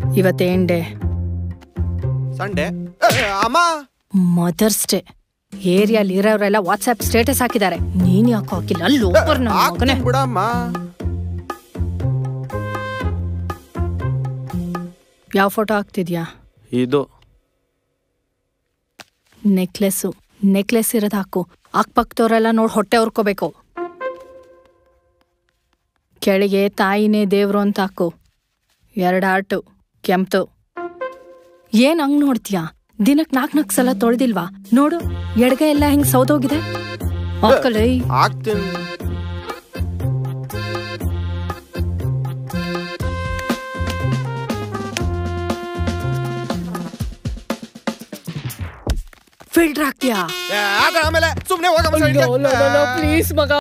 ಇವತ್ತೇನ್ day Sunday ಅಮ್ಮ mother's day ಏರಿಯಾಲಿ ಇರೋರೆಲ್ಲ ವಾಟ್ಸ್ಆಪ್ ಸ್ಟೇಟಸ್ ಹಾಕಿದ್ದಾರೆ ನೀನ್ ಯಾಕೆ ಹಾಕಿಲ್ಲ ಅಲ್ಲಿ ಒಬ್ಬರು ನನ್ನ ಮಗನೇ ಹಾಕ್ತೀನಿ ಬಿಡಮ್ಮ ಯಾವ ಫೋಟೋ ಹಾಕ್ತಿದ್ಯಾ ಇದು ನೆಕ್ಲೆಸ್ಸು ನೆಕ್ಲೆಸ್ ಇರೋದು ಹಾಕು ಅಕ್ಕಪಕ್ಕದವರೆಲ್ಲ ನೋಡಿ ಹೊಟ್ಟೆ ಉರ್ಕೋಬೇಕು ಕೆಳಗೆ ತಾಯಿನೇ ದೇವ್ರು ಅಂತ ಹಾಕು ಎರಡು ಆಟು ಕೆಂಪ್ತು ಏನ್ ಹಂಗ್ ನೋಡ್ತೀಯಾ ದಿನಕ್ ನಾಲ್ಕು ನಾಲ್ಕು ಸಲ ತೊಳೆದಿಲ್ವಾ ನೋಡು ಎಡಗ ಎಲ್ಲ ಹೆಂಗ್ ಸೌದೋಗಿದೆ ಹಾಕಲೇ ಹಾಕ್ತೀನಿ ಫಿಲ್ಟರ್ ಹಾಕ್ತೀಯಾ ಏ, ಆಗ ಆಮೇಲೆ ಸುಮ್ನೆ ಹೋಗಮ್ಮ side ಗೆ. ಪ್ಲೀಸ್ ಮಗ